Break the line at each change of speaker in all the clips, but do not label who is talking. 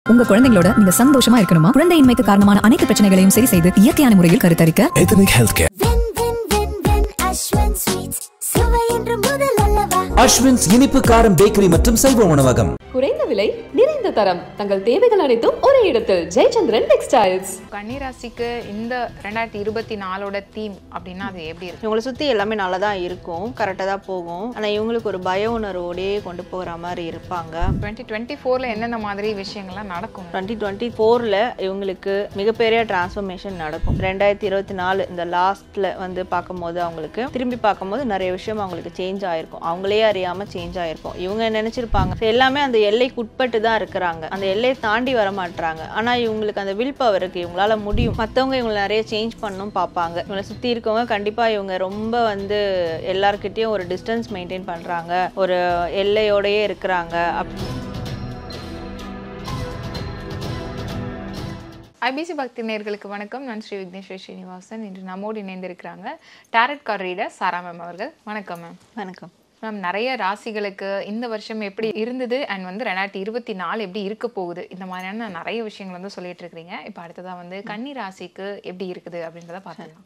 உங்க குழந்தைங்களோட நீங்க சந்தோஷமா இருக்கணுமா குழந்தையின்மைக்கு காரணமான அனைத்து பிரச்சனைகளையும் சரி செய்து இயற்கையான முறையில் கருத்தரிக்க
Ethnic Healthcare.
When when when when அஸ்வன் ஸ்வீட்ஸ் சுவை என்று முதல் அல்லவா
அஸ்வின்ஸ் இனிப்பு காரம் பேக்கரி மற்றும் சைவ உணவகம்
குறைந்த விலை நிறைந்த தரம் தங்கள் தேவைகள் அனைத்தும் ஒரே இடத்தில் ஜெயச்சந்திரன் டெக்ஸ்டைல்ஸ்
கன்னிராசிக்கு இந்த ரெண்டாயிரத்தி இருபத்தி நாலோட தீம் அப்படின்னா அது எப்படி இருக்கு
இவங்களை சுற்றி எல்லாமே நல்லா தான் இருக்கும் கரெக்டாக தான் போகும் ஆனால் இவங்களுக்கு ஒரு பய உணர்வோடயே கொண்டு போகிற மாதிரி இருப்பாங்க
டுவெண்ட்டி டுவெண்ட்டி ஃபோரில் என்னென்ன மாதிரி விஷயங்கள்லாம் நடக்கும்
டுவெண்ட்டி டுவெண்ட்டி ஃபோரில் இவங்களுக்கு மிகப்பெரிய டிரான்ஸ்ஃபர்மேஷன் நடக்கும் ரெண்டாயிரத்தி இருபத்தி நாலு இந்த லாஸ்ட்டில் வந்து பார்க்கும்போது அவங்களுக்கு திரும்பி பார்க்கும்போது நிறைய விஷயம் அவங்களுக்கு சேஞ்ச் ஆயிருக்கும் அவங்களே அறியாமல் சேஞ்ச் ஆயிருக்கும் இவங்க நினச்சிருப்பாங்க "சரி, எல்லாமே அந்த எல்லைக்கு உட்பட்டு தான் இருக்கிறாங்க அந்த எல்லையை தாண்டி வர மாட்றாங்க ஆனால் இவங்களுக்கு அந்த வில் பவர் இருக்குது இவங்களால முடியும் மற்றவங்க இவங்களை நிறைய சேஞ்ச் பண்ணணும் பார்ப்பாங்க இவங்களை சுற்றி இருக்கவங்க கண்டிப்பாக இவங்க ரொம்ப வந்து எல்லார்கிட்டயும் ஒரு டிஸ்டன்ஸ் மெயின்டைன் பண்ணுறாங்க ஒரு எல்லையோடயே இருக்கிறாங்க அப்
ஐபிசி பக்தி நேயர்களுக்கு வணக்கம் நான் ஸ்ரீ விக்னேஸ்வர் ஸ்ரீனிவாசன் இன்று நம்மோடு இணைந்திருக்கிறாங்க tarot card reader Sara ma'am அவர்கள் வணக்கம் மேம்
வணக்கம்
மேம் நிறைய ராசிகளுக்கு இந்த வருஷம் எப்படி இருந்தது அண்ட் வந்து ரெண்டாயிரத்தி இருபத்தி நாலு எப்படி இருக்க போகுது இந்த மாதிரியான நிறைய விஷயங்கள் வந்து சொல்லிட்டு இருக்கிறீங்க இப்போ அடுத்ததா வந்து கன்னி ராசிக்கு எப்படி இருக்குது அப்படின்றத பார்த்துக்கலாம்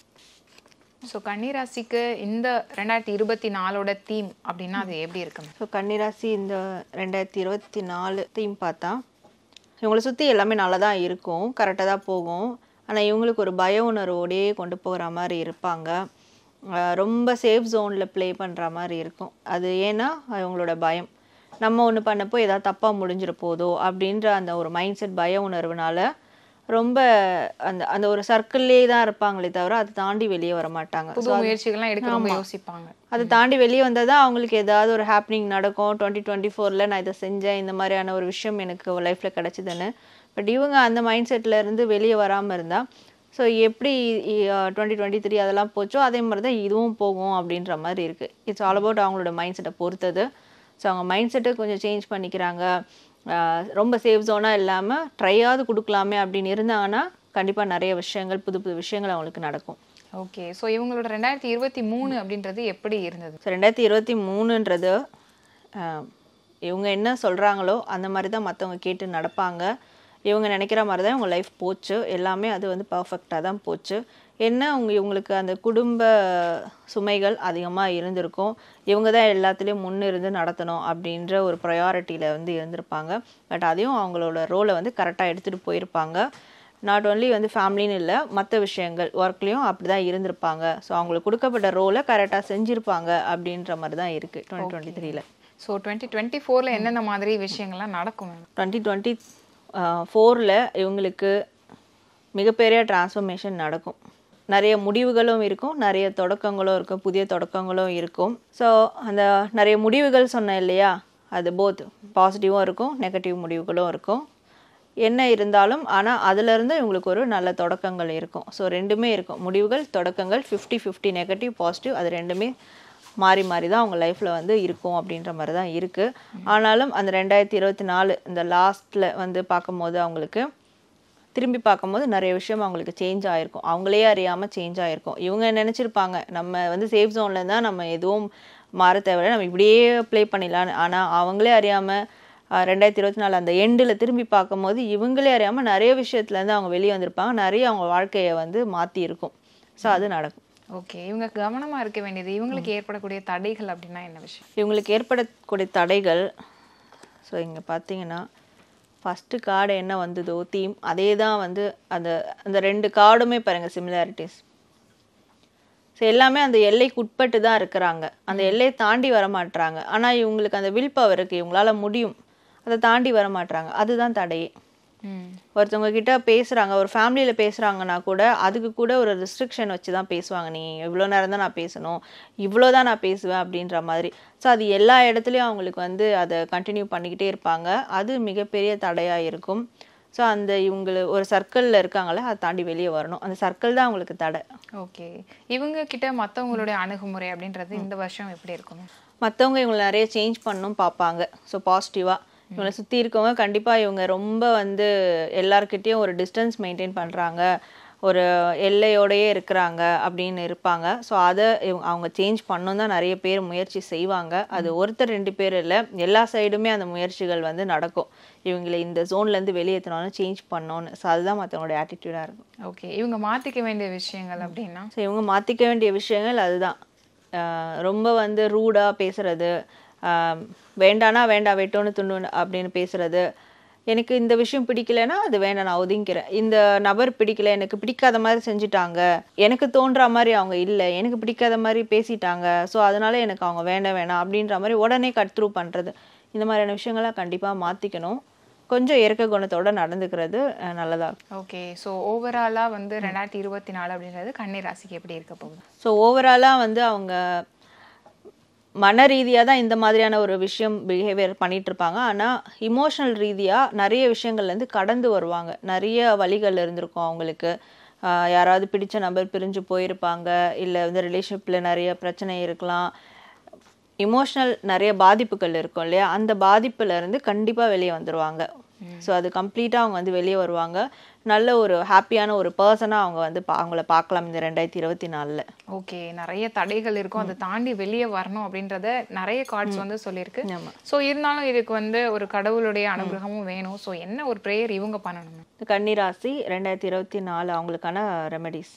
ஸோ கன்னி ராசிக்கு இந்த ரெண்டாயிரத்தி இருபத்தி நாலோட தீம் அப்படின்னா அது எப்படி இருக்கு மேம்
ஸோ கன்னிராசி இந்த ரெண்டாயிரத்தி இருபத்தி நாலு தீம் பார்த்தா இவங்களை சுற்றி எல்லாமே நல்லா தான் இருக்கும் கரெக்டாக தான் போகும் ஆனால் இவங்களுக்கு ஒரு பய உணர்வோடயே கொண்டு போகிற மாதிரி இருப்பாங்க அஹ் ரொம்ப சேஃப் ஜோனில் ப்ளே பண்ணுற மாதிரி இருக்கும் அது ஏன்னா அவங்களோட பயம் நம்ம ஒன்று பண்ணப்போ ஏதாவது தப்பாக முடிஞ்சிட போதோ அப்படின்ற அந்த ஒரு மைண்ட் செட் பய உணர்வுனால ரொம்ப அந்த அந்த ஒரு சர்க்கிள்லேயே தான் இருப்பாங்களே தவிர அதை தாண்டி வெளியே வர மாட்டாங்க
புது
So அது-
முயற்சிகள்லாம் எடுக்க ரொம்ப யோசிப்பாங்க
அதை தாண்டி வெளியே வந்தால் தான் அவங்களுக்கு ஏதாவது ஒரு ஹாப்பனிங் நடக்கும் டுவெண்ட்டி டுவெண்ட்டி ஃபோரில் நான் இதை செஞ்சேன் இந்த மாதிரியான ஒரு விஷயம் எனக்கு லைஃப்பில் கிடச்சிதுன்னு பட் இவங்க அந்த மைண்ட் செட்டில் இருந்து வெளியே வராமல் இருந்தால் ஸோ எப்படி டுவெண்ட்டி டுவெண்ட்டி த்ரீ அதெல்லாம் போச்சோ அதே மாதிரி தான் இதுவும் போகும் அப்படின்ற மாதிரி இருக்குது இட்ஸ் ஆல் அபவுட் அவங்களோட மைண்ட் செட்டை பொறுத்தது ஸோ அவங்க மைண்ட் செட்டை கொஞ்சம் சேஞ்ச் பண்ணிக்கிறாங்க ஆஹ் ரொம்ப சேஃப் ஜோனாக இல்லாமல் ட்ரையாவது கொடுக்கலாமே அப்படின்னு இருந்தாங்கன்னா கண்டிப்பாக நிறைய விஷயங்கள் புது புது விஷயங்கள் அவங்களுக்கு நடக்கும்
ஓகே ஸோ இவங்களோட ரெண்டாயிரத்தி இருபத்தி மூணு அப்படின்றது எப்படி இருந்தது
ஸோ ரெண்டாயிரத்தி இருபத்தி மூணுன்றது ஆஹ், இவங்க என்ன சொல்கிறாங்களோ அந்த மாதிரி தான் மற்றவங்க கேட்டு நடப்பாங்க இவங்க நினைக்கிற மாதிரி தான் இவங்க லைஃப் போச்சு எல்லாமே அது வந்து பர்ஃபெக்டாக தான் போச்சு என்ன உங்க இவங்களுக்கு அந்த குடும்ப சுமைகள் அதிகமாக இருந்திருக்கும் இவங்க தான் எல்லாத்துலேயும் முன்னிருந்து நடத்தணும் அப்படின்ற ஒரு ப்ரையாரிட்டியில் வந்து இருந்திருப்பாங்க பட் அதையும் அவங்களோட ரோலை வந்து கரெக்டாக எடுத்துகிட்டு போயிருப்பாங்க நாட் only வந்து ஃபேமிலின்னு இல்லை மற்ற விஷயங்கள் ஒர்க்லேயும் அப்படி தான் இருந்திருப்பாங்க ஸோ அவங்களுக்கு கொடுக்கப்பட்ட ரோலை கரெக்டாக செஞ்சுருப்பாங்க அப்படின்ற மாதிரி தான் இருக்குது டுவெண்ட்டி டுவெண்ட்டி த்ரீல
ஸோ டுவெண்ட்டி டுவெண்ட்டி ஃபோரில் என்னென்ன மாதிரி விஷயங்கள்லாம் நடக்கும் மேம்
டுவெண்ட்டி டுவெண்ட்டி ஃபோரில் இவங்களுக்கு மிகப்பெரிய டிரான்ஸ்ஃபர்மேஷன் நடக்கும் நிறைய முடிவுகளும் இருக்கும் நிறைய தொடக்கங்களும் இருக்கும் புதிய தொடக்கங்களும் இருக்கும் ஸோ அந்த நிறைய முடிவுகள் சொன்னேன் இல்லையா அது போத் பாசிட்டிவும் இருக்கும் நெகட்டிவ் முடிவுகளும் இருக்கும் என்ன இருந்தாலும் ஆனால் அதுலேருந்து இவங்களுக்கு ஒரு நல்ல தொடக்கங்கள் இருக்கும் ஸோ ரெண்டுமே இருக்கும் முடிவுகள் தொடக்கங்கள் ஃபிஃப்டி ஃபிஃப்டி நெகட்டிவ் பாசிட்டிவ் அது ரெண்டுமே மாறி மாறி தான் அவங்க லைஃப்பில் வந்து இருக்கும் அப்படின்ற மாதிரி தான் இருக்குது ஆனாலும் அந்த ரெண்டாயிரத்தி இருபத்தி நாலு இந்த லாஸ்ட்டில் வந்து பார்க்கும்போது அவங்களுக்கு திரும்பி பார்க்கும்போது நிறைய விஷயம் அவங்களுக்கு சேஞ்ச் ஆயிருக்கும் அவங்களே அறியாமல் சேஞ்ச் ஆயிருக்கும் இவங்க நினச்சிருப்பாங்க நம்ம வந்து சேஃப் ஜோனில் தான் நம்ம எதுவும் மாற தேவையில்லை நம்ம இப்படியே ப்ளே பண்ணிடலான்னு ஆனால் அவங்களே அறியாமல் ரெண்டாயிரத்தி இருபத்தி நாலு அந்த எண்டில் திரும்பி பார்க்கும்போது இவங்களே அறியாமல் நிறைய விஷயத்துலேருந்து அவங்க வெளியே வந்திருப்பாங்க நிறைய அவங்க வாழ்க்கையை வந்து மாற்றி இருக்கும் ஸோ அது நடக்கும்
ஓகே இவங்க கவனமாக இருக்க வேண்டியது இவங்களுக்கு ஏற்படக்கூடிய தடைகள் அப்படின்னா என்ன விஷயம்
இவங்களுக்கு ஏற்படக்கூடிய தடைகள் ஸோ இங்கே பார்த்தீங்கன்னா ஃபஸ்ட்டு கார்டு என்ன வந்ததோ தீம் அதே தான் வந்து அந்த அந்த ரெண்டு கார்டுமே பாருங்கள் சிமிலாரிட்டிஸ் ஸோ எல்லாமே அந்த எல்லைக்கு உட்பட்டு தான் இருக்கிறாங்க அந்த எல்லையை தாண்டி வர மாட்றாங்க ஆனால் இவங்களுக்கு அந்த வில் பவர் இருக்குது இவங்களால முடியும் அதை தாண்டி வர மாட்றாங்க அதுதான் தடையே
ம்
ஒருத்தவங்க கிட்ட பேசுறாங்க ஒரு ஃபேமிலியில பேசுறாங்கன்னா கூட அதுக்கு கூட ஒரு ரெஸ்ட்ரிக்ஷன் வச்சு தான் பேசுவாங்க நீ இவ்வளோ நேரம் தான் நான் பேசணும் இவ்வளோ தான் நான் பேசுவேன் அப்படின்ற மாதிரி ஸோ அது எல்லா இடத்துலையும் அவங்களுக்கு வந்து அதை கண்டினியூ பண்ணிக்கிட்டே இருப்பாங்க அது மிகப்பெரிய தடையா இருக்கும் ஸோ அந்த இவங்கள ஒரு சர்க்கிளில் இருக்காங்களே அதை தாண்டி வெளியே வரணும் அந்த சர்க்கிள் தான் அவங்களுக்கு தடை
ஓகே இவங்க கிட்ட மற்றவங்களுடைய அணுகுமுறை அப்படின்றது இந்த வருஷம் எப்படி இருக்கும்
மற்றவங்க இவங்களை நிறைய சேஞ்ச் பண்ணணும் பார்ப்பாங்க ஸோ பாசிட்டிவாக இவங்களை சுற்றி இருக்கவங்க கண்டிப்பாக இவங்க ரொம்ப வந்து எல்லார்கிட்டயும் ஒரு டிஸ்டன்ஸ் மெயின்டைன் பண்ணுறாங்க ஒரு எல்லையோடையே இருக்கிறாங்க அப்படின்னு இருப்பாங்க ஸோ அதை இவங்க அவங்க சேஞ்ச் பண்ணணும் தான் நிறைய பேர் முயற்சி செய்வாங்க அது ஒருத்தர் ரெண்டு பேர் இல்லை எல்லா சைடுமே அந்த முயற்சிகள் வந்து நடக்கும் இவங்களை இந்த ஜோன்லேருந்து வெளியேற்றணும்னு சேஞ்ச் பண்ணணும்னு ஸோ அதுதான் மற்றவங்களோட ஆட்டிடியூடாக இருக்கும்
ஓகே இவங்க மாத்திக்க வேண்டிய விஷயங்கள் அப்படின்னா
ஸோ இவங்க மாற்றிக்க வேண்டிய விஷயங்கள் அதுதான் ஆஹ் ரொம்ப வந்து ரூடாக பேசுறது ஆஹ் வேண்டானா வேண்டாம் வெட்டோன்னு துண்டு அப்படின்னு பேசுறது எனக்கு இந்த விஷயம் பிடிக்கலைன்னா அது வேண்டாம் நான் ஒதுங்கிக்கிறேன் இந்த நபர் பிடிக்கல எனக்கு பிடிக்காத மாதிரி செஞ்சுட்டாங்க எனக்கு தோன்ற மாதிரி அவங்க இல்லை எனக்கு பிடிக்காத மாதிரி பேசிட்டாங்க ஸோ அதனால எனக்கு அவங்க வேண்டாம் வேணாம் அப்படின்ற மாதிரி உடனே கட் த்ரூ பண்ணுறது இந்த மாதிரியான விஷயங்கள்லாம் கண்டிப்பாக மாற்றிக்கணும் கொஞ்சம் இறக்க குணத்தோட நடந்துக்கிறது அஹ், நல்லதா இருக்கும்
ஓகே ஸோ ஓவராலாக வந்து ரெண்டாயிரத்தி இருபத்தி நாலு அப்படின்றது கன்னி ராசிக்கு எப்படி இருக்க போகுது
ஸோ ஓவராலாக வந்து அவங்க மன ரீதியாக தான் இந்த மாதிரியான ஒரு விஷயம் பிஹேவியர் பண்ணிட்டு இருப்பாங்க ஆனால் இமோஷனல் ரீதியாக நிறைய விஷயங்கள்லேருந்து கடந்து வருவாங்க நிறைய வழிகள் இருந்திருக்கும் அவங்களுக்கு ஆஹ் யாராவது பிடிச்ச நபர் பிரிஞ்சு போயிருப்பாங்க இல்லை வந்து ரிலேஷன்ஷிப்பில் நிறைய பிரச்சனை இருக்கலாம் இமோஷனல் நிறைய பாதிப்புகள் இருக்கும் இல்லையா அந்த பாதிப்புல இருந்து கண்டிப்பாக வெளியே வந்துருவாங்க ஸோ அது கம்ப்ளீட்டாக அவங்க வந்து வெளியே வருவாங்க நல்ல ஒரு ஹாப்பியான ஒரு பர்சனாக அவங்க வந்து பா- அவங்கள பார்க்கலாம் இந்த ரெண்டாயிரத்தி இருபத்தி நாலில்
ஓகே நிறைய தடைகள் இருக்கும் அதை தாண்டி வெளியே வரணும் அப்படின்றத நிறைய கார்ட்ஸ் வந்து சொல்லியிருக்கு
ஆமா.
ஸோ இருந்தாலும் இதுக்கு வந்து ஒரு கடவுளுடைய அனுகிரகமும் வேணும் ஸோ என்ன ஒரு ப்ரேயர் இவங்க பண்ணணும்
இந்த கன்னிராசி ரெண்டாயிரத்தி இருபத்தி நாலு அவங்களுக்கான ரெமெடிஸ்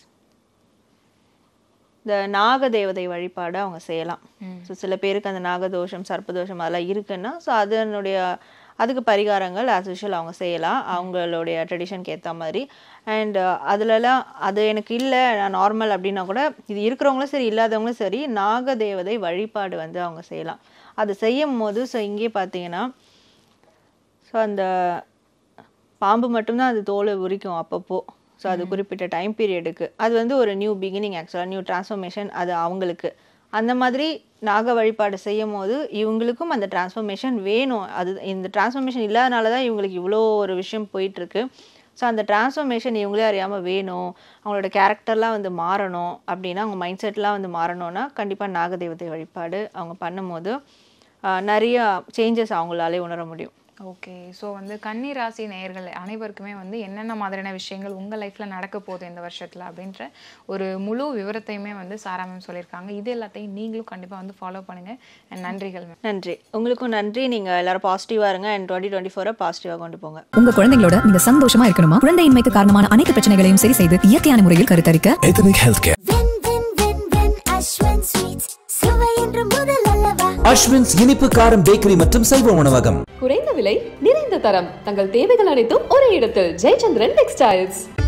இந்த நாக தேவதை வழிபாடு அவங்க செய்யலாம் ஸோ சில பேருக்கு அந்த நாகதோஷம் சர்ப்பதோஷம் அதெல்லாம் இருக்குன்னா ஸோ அதனுடைய அதுக்கு பரிகாரங்கள் ஆஸ் யூஷுவல் அவங்க செய்யலாம் அவங்களுடைய ட்ரெடிஷனுக்கு ஏற்ற மாதிரி அண்ட் அதுலலாம் அது எனக்கு இல்லை நான் நார்மல் அப்படின்னா கூட இது இருக்கிறவங்களும் சரி இல்லாதவங்களும் சரி நாக தேவதை வழிபாடு வந்து அவங்க செய்யலாம் அது செய்யும் போது ஸோ இங்கே பார்த்தீங்கன்னா ஸோ அந்த பாம்பு மட்டும்தான் அது தோலை உரிக்கும் அப்பப்போ ஸோ அது குறிப்பிட்ட டைம் பீரியடுக்கு அது வந்து ஒரு நியூ பிகினிங் ஆக்சுவலாக நியூ டிரான்ஸ்ஃபர்மேஷன் அது அவங்களுக்கு அந்த மாதிரி நாக வழிபாடு செய்யும் போது இவங்களுக்கும் அந்த டிரான்ஸ்ஃபர்மேஷன் வேணும் அது இந்த டிரான்ஸ்ஃபர்மேஷன் இல்லாதனால தான் இவங்களுக்கு இவ்வளோ ஒரு விஷயம் போயிட்டுருக்கு ஸோ அந்த டிரான்ஸ்ஃபர்மேஷன் இவங்களே அறியாமல் வேணும் அவங்களோட கேரக்டர்லாம் வந்து மாறணும் அப்படின்னா அவங்க மைண்ட் செட்லாம் வந்து மாறணும்னா கண்டிப்பாக நாகதேவதை வழிபாடு அவங்க பண்ணும்போது ஆஹ், நிறைய சேஞ்சஸ் அவங்களாலே உணர முடியும்
ஓகே ஸோ வந்து கன்னி ராசி நேயர்கள் அனைவருக்குமே வந்து என்னென்ன மாதிரியான விஷயங்கள் உங்கள் லைஃப்பில் நடக்க போகுது இந்த வருஷத்தில் அப்படின்ற ஒரு முழு விவரத்தையுமே வந்து சாரா மேம் சொல்லியிருக்காங்க இது எல்லாத்தையும் நீங்களும் கண்டிப்பாக வந்து ஃபாலோ பண்ணுங்கள் And நன்றிகள் மேம்
நன்றி உங்களுக்கும் நன்றி நீங்கள் எல்லாரும் பாசிட்டிவாக இருங்க அண்ட் டுவெண்ட்டி டுவெண்ட்டி ஃபோரை பாசிட்டிவாக கொண்டு போங்க
உங்க குழந்தைங்களோட நீங்க சந்தோஷமா இருக்கணுமா குழந்தையின்மைக்கு காரணமான அனைத்து பிரச்சனைகளையும் சரி செய்து இயற்கையான முறையில் கருத்தரிக்க
Ethnic Healthcare.
When when when when அஸ்வன் ஸ்வீட்ஸ் சுவை என்று முதல் அல்லவா
அஸ்வின்ஸ் இனிப்பு காரம் பேக்கரி மற்றும் சைவ உணவகம்
குறைந்த விலை நிறைந்த தரம் தங்கள் தேவைகள் அனைத்தும் ஒரே இடத்தில் ஜெயச்சந்திரன் டெக்ஸ்டைல்ஸ்